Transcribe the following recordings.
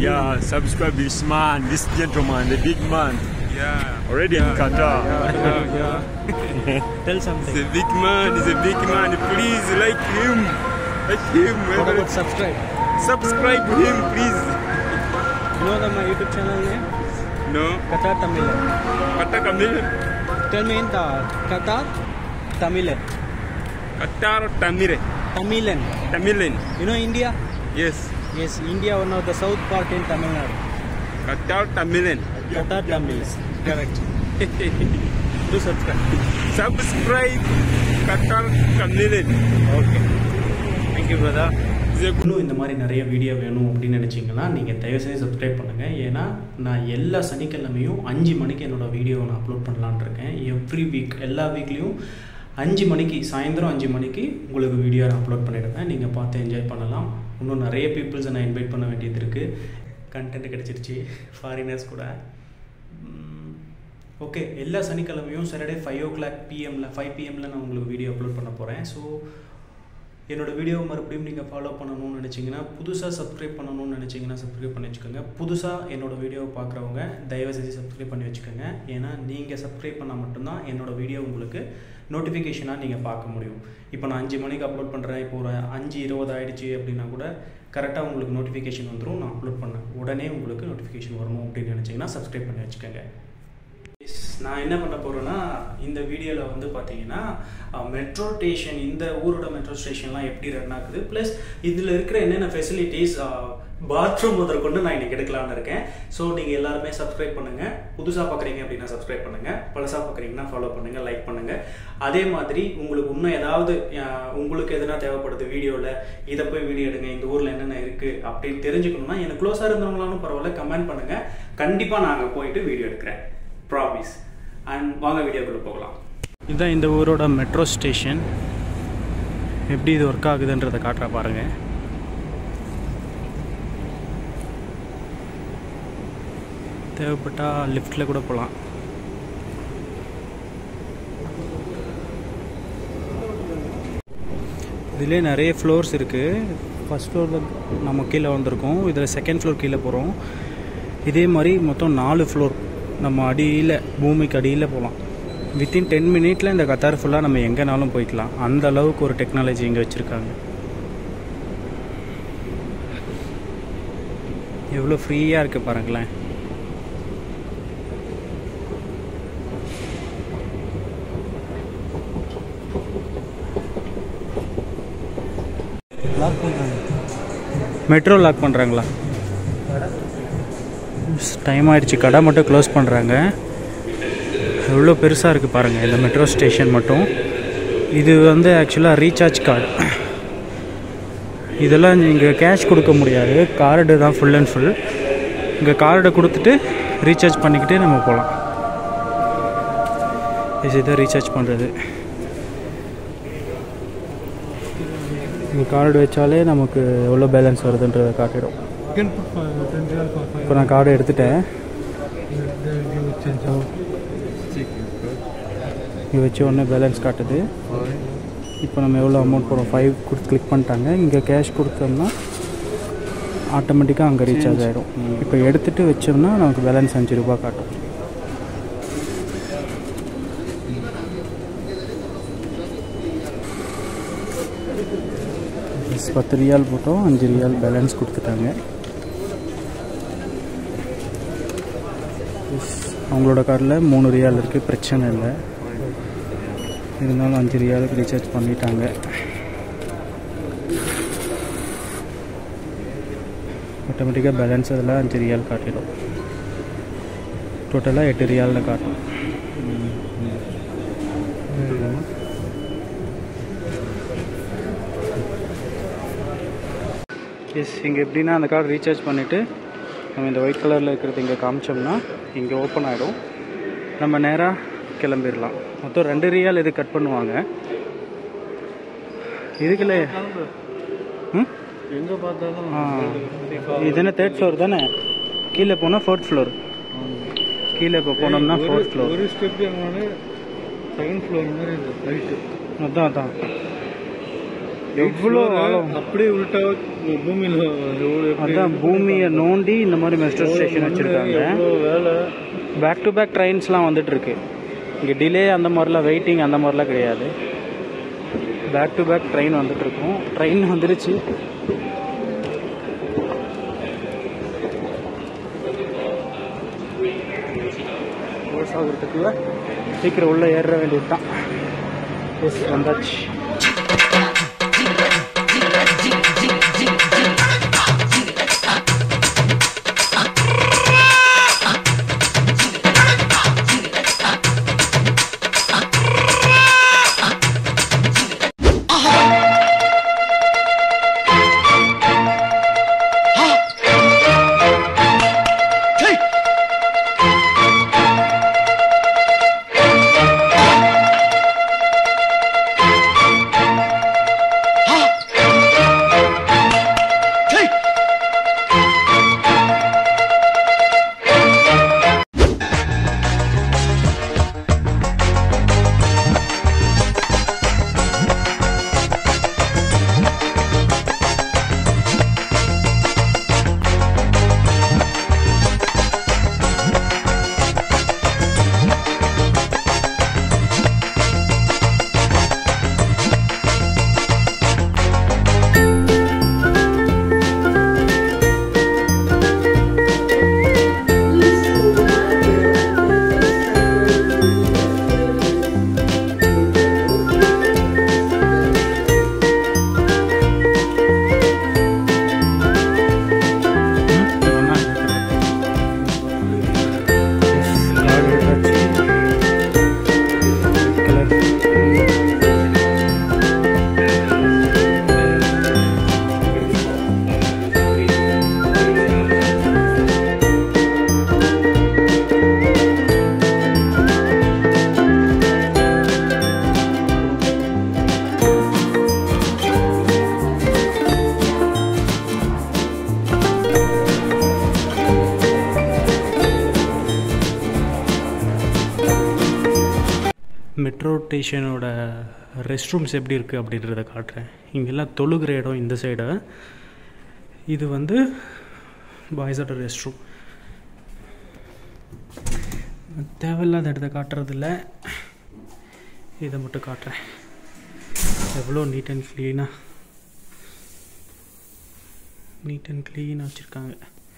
Yeah, subscribe this man, this gentleman, the big man. Yeah. Already in Qatar. Yeah, yeah. Tell He's something. a big man. He's a big man. Please like him. Like him. What about subscribe? Subscribe to him, please. You know the my YouTube channel name? No. Qatar Tamil. Kata Kamil. Tell me in the Qatar Tamil. Qatar or Tamire? Tamilan. Tamilan. You know India? Yes. Yes, India one of the south part in Tamil Nadu. Qatar Tamilan. Qatar Tamil. Correct. Do subscribe. Subscribe Qatar Tamilan. Okay. Thank you, brother. He's a இன்னும் இந்த மாதிரி நிறைய video வேணும் அப்படின்னு நினச்சிங்கன்னா நீங்கள் தயவுசெய்து subscribe பண்ணுங்கள் ஏன்னா நான் எல்லா சனிக்கிழமையும் அஞ்சு மணிக்கு என்னோட வீடியோவை நான் அப்லோட் பண்ணலான்னு இருக்கேன் எவ்ரி வீக் எல்லா வீக்லேயும் அஞ்சு மணிக்கு சாயந்தரம் அஞ்சு மணிக்கு உங்களுக்கு வீடியோ நான் அப்லோட் பண்ணிடுவேன் நீங்கள் பார்த்து என்ஜாய் பண்ணலாம் இன்னும் நிறைய பீப்புள்ஸை நான் இன்வைட் பண்ண வேண்டியது இருக்குது கண்டென்ட் கிடச்சிருச்சு ஃபாரினர்ஸ் கூட ஓகே எல்லா சனிக்கிழமையும் சாட்டர்டே ஃபைவ் ஓ கிளாக் பிஎம்மில் ஃபைவ் பிஎம்மில் நான் உங்களுக்கு வீடியோ அப்லோட் பண்ண போகிறேன் ஸோ என்னோட வீடியோவை மறுபடியும் நீங்கள் ஃபாலோ பண்ணணும்னு நினச்சிங்கன்னா புதுசாக சப்ஸ்கிரைப் பண்ணணும்னு நினச்சிங்கன்னா சப்ஸ்கிரைப் பண்ணி வச்சுக்கோங்க புதுசாக என்னோட வீடியோவை பார்க்குறவங்க தயவு செஞ்சு சப்ஸ்கிரைப் பண்ணி வச்சுக்கோங்க ஏன்னா நீங்கள் சப்ஸ்கிரைப் பண்ணால் மட்டும்தான் என்னோட வீடியோ உங்களுக்கு நோட்டிஃபிகேஷனாக நீங்கள் பார்க்க முடியும் இப்போ நான் அஞ்சு மணிக்கு அப்லோட் பண்ணுறேன் இப்போ ஒரு அஞ்சு இருபது ஆயிடுச்சு அப்படின்னா கூட கரெக்டாக உங்களுக்கு நோட்டிஃபிகேஷன் வந்துடும் நான் அப்லோட் பண்ணேன் உடனே உங்களுக்கு நோட்டிஃபிகேஷன் வரணும் அப்படின்னு நினச்சிங்கன்னா சப்ஸ்கிரைப் பண்ணி வச்சுக்கோங்க Yes, நான் என்ன பண்ண போகிறேன்னா இந்த வீடியோவில் வந்து பார்த்தீங்கன்னா மெட்ரோ ஸ்டேஷன் இந்த ஊரோட மெட்ரோ ஸ்டேஷன்லாம் எப்படி ரன் ஆகுது ப்ளஸ் இதில் இருக்கிற என்னென்ன ஃபெசிலிட்டிஸ் பாத்ரூம் முதற்கொண்டு நான் இன்னைக்கு எடுக்கலாம்னு இருக்கேன் ஸோ நீங்கள் எல்லாருமே சப்ஸ்கிரைப் பண்ணுங்கள் புதுசாக பார்க்குறீங்க அப்படின்னா சப்ஸ்கிரைப் பண்ணுங்கள் பழசாக பார்க்குறீங்கன்னா ஃபாலோ பண்ணுங்கள் லைக் பண்ணுங்கள் அதே மாதிரி உங்களுக்கு இன்னும் ஏதாவது அஹ், உங்களுக்கு எதனா தேவைப்படுது வீடியோவில் இதை போய் வீடியோ எடுங்க இந்த ஊரில் என்னென்ன இருக்குது அப்படின்னு தெரிஞ்சுக்கணும்னா எனக்கு க்ளோஸாக இருந்தவங்களாலும் பரவாயில்ல கமெண்ட் பண்ணுங்கள் கண்டிப்பாக நான் அங்கே போயிட்டு வீடியோ எடுக்கிறேன் ப்ராமிஸ் அண்ட் வாங்க வீடியோக்குள்ளே போகலாம் இதுதான் இந்த ஊரோட மெட்ரோ ஸ்டேஷன் எப்படி இது ஒர்க் ஆகுதுன்றதை காட்டுற பாருங்க தேவைப்பட்டா லிஃப்ட்டில் கூட போகலாம் இதிலே நிறைய ஃப்ளோர்ஸ் இருக்குது ஃபஸ்ட் ஃப்ளோரில் நம்ம கீழே வந்திருக்கோம் இதில் செகண்ட் ஃப்ளோர் கீழே போகிறோம் இதே மாதிரி மொத்தம் நாலு ஃப்ளோர் நம்ம அடியில் பூமிக்கு அடியில் போகலாம் வித்தின் டென் மினிட்ல இந்த கத்தார் ஃபுல்லாக நம்ம எங்கேனாலும் போய்க்கலாம் அந்த அளவுக்கு ஒரு டெக்னாலஜி இங்கே வச்சுருக்காங்க எவ்வளோ ஃப்ரீயாக இருக்குது பாருங்களேன் லாக் பண்ணுறாங்க மெட்ரோ லாக் பண்ணுறாங்களா டைம் ஆயிடுச்சு கடை மட்டும் க்ளோஸ் பண்ணுறாங்க எவ்வளோ பெருசாக இருக்குது பாருங்கள் இந்த மெட்ரோ ஸ்டேஷன் மட்டும் இது வந்து ஆக்சுவலாக ரீசார்ஜ் கார்டு இதெல்லாம் இங்கே கேஷ் கொடுக்க முடியாது கார்டு தான் ஃபுல் அண்ட் ஃபுல் இங்கே கார்டை கொடுத்துட்டு ரீசார்ஜ் பண்ணிக்கிட்டு நம்ம போகலாம் இதுதான் ரீசார்ஜ் பண்ணுறது இந்த கார்டு வச்சாலே நமக்கு எவ்வளோ பேலன்ஸ் வருதுன்றதை காட்டிடும் You can put five, ten real for five. இப்போ நான் கார்டு எடுத்துட்டேன் They will give it change out. இங்கே வச்சு உடனே பேலன்ஸ் காட்டுது இப்போ நம்ம எவ்வளோ அமௌண்ட் போடுறோம் ஃபைவ் கொடுத்து கிளிக் பண்ணிட்டாங்க இங்கே கேஷ் கொடுத்தோம்னா ஆட்டோமேட்டிக்காக அங்கே ரீசார்ஜ் ஆகிடும் இப்போ எடுத்துகிட்டு வச்சோம்னா நமக்கு பேலன்ஸ் அஞ்சு ரூபா காட்டும் Yes, பத்து ரியால் போட்டோம் அஞ்சு ரியால் பேலன்ஸ் கொடுத்துட்டாங்க Yes, அவங்களோட கார்டில் மூணு ரியால் இருக்குது பிரச்சனை இல்லை இருந்தாலும் அஞ்சு ரியாலுக்கு ரீசார்ஜ் பண்ணிட்டாங்க ஆட்டோமேட்டிக்காக பேலன்ஸ் அதில் அஞ்சு ரியால் காட்டிடும் டோட்டலாக எட்டு ரியாலில் காட்டும் எஸ் இங்கே எப்படின்னா அந்த கார்டு ரீசார்ஜ் பண்ணிவிட்டு நம்ம இந்த ஒயிட் கலரில் இருக்கிறது இங்கே காமிச்சோம்னா இங்கே ஓப்பன் ஆகிடும் நம்ம நேராக கிளம்பிடலாம் மொத்தம் ரெண்டு ரியால் இது கட் பண்ணுவாங்க இதுக்குள்ள ம் எங்க பார்த்தாலும் ஆ இது என்ன தேர்ட் ஃப்ளோர் தானே கீழே போனால் ஃபோர்த் ஃப்ளோர் கீழே இப்போ போனோம்னா ஃபோர்த் ஃப்ளோர் ஒரு ஸ்டெப் எங்கனாலே செகண்ட் ஃப்ளோர் மாதிரி இந்த ஹைட்டு அதான் அதான் எவ்வளோ ஆழம் அப்படியே உள்டா பூமியில் எவ்வளோ எப்படி அதான் பூமியை நோண்டி இந்த மாதிரி மெட்ரோ ஸ்டேஷன் வச்சுருக்காங்க எவ்வளோ வேலை பேக் டு பேக் ட்ரெயின்ஸ்லாம் வந்துட்டு இருக்கு இங்கே டிலே அந்த மாதிரிலாம் வெயிட்டிங் அந்த மாதிரிலாம் கிடையாது பேக் டு பேக் ட்ரெயின் வந்துட்டு இருக்கும் ட்ரெயின் வந்துருச்சு க்ளோஸ் ஆகுறதுக்குள்ள சீக்கிரம் உள்ளே ஏற வேண்டியது தான் எஸ் வந்தாச்சு மெட்ரோ ஸ்டேஷனோட ரெஸ்ட் ரூம்ஸ் எப்படி இருக்குது அப்படின்றத காட்டுறேன் இங்கெல்லாம் தொழுகிற இடம் இந்த சைடு இது வந்து பாய்ஸோட ரெஸ்ட் ரூம் தேவையில்லாத இடத்த காட்டுறதில்ல இதை மட்டும் காட்டுறேன் எவ்வளோ நீட் அண்ட் க்ளீனாக நீட் அண்ட் க்ளீனாக வச்சுருக்காங்க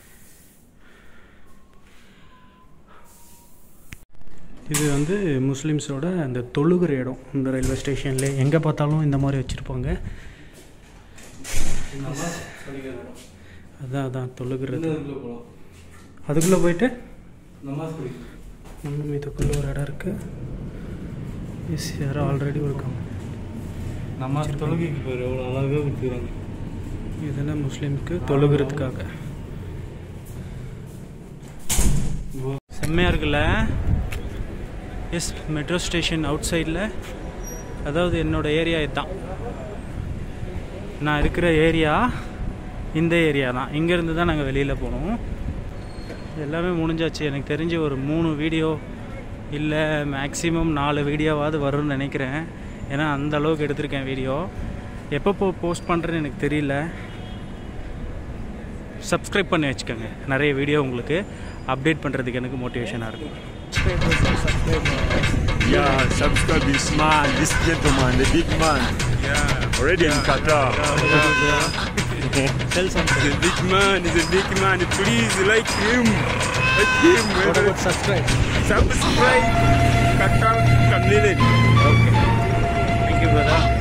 இது வந்து முஸ்லீம்ஸோட அந்த தொழுகிற இடம் இந்த ரயில்வே ஸ்டேஷனில் எங்கே பார்த்தாலும் இந்த மாதிரி வச்சுருப்பாங்க அதான் அதான் தொழுகிறது அதுக்குள்ளே போயிட்டு இன்னும் இதுக்குள்ளே ஒரு இடம் இருக்குது எஸ் யாரோ ஆல்ரெடி இருக்காங்க நம்ம தொழுகைக்கு பேர் எவ்வளோ அழகாக கொடுத்துருக்காங்க இதெல்லாம் முஸ்லீம்க்கு தொழுகிறதுக்காக செம்மையாக இருக்குல்ல எஸ் மெட்ரோ ஸ்டேஷன் அவுட் சைடில் அதாவது என்னோடய ஏரியா இதுதான் நான் இருக்கிற ஏரியா இந்த ஏரியா தான் இங்கேருந்து தான் நாங்கள் வெளியில் போனோம் எல்லாமே முடிஞ்சாச்சு எனக்கு தெரிஞ்சு ஒரு மூணு வீடியோ இல்லை மேக்ஸிமம் நாலு வீடியோவாவது வரும்னு நினைக்கிறேன் ஏன்னா அந்த அளவுக்கு எடுத்திருக்கேன் வீடியோ எப்போ போ போஸ்ட் பண்ணுறேன்னு எனக்கு தெரியல சப்ஸ்கிரைப் பண்ணி வச்சுக்கோங்க நிறைய வீடியோ உங்களுக்கு அப்டேட் பண்ணுறதுக்கு எனக்கு மோட்டிவேஷனாக இருக்கும் Yeah, subscribe this man, this gentleman, the big man. Yeah. Already in Qatar. Tell something. He's a big man. He's a big man. Please like him. Like him. What about subscribe? Subscribe. Qatar community. Thank you, brother.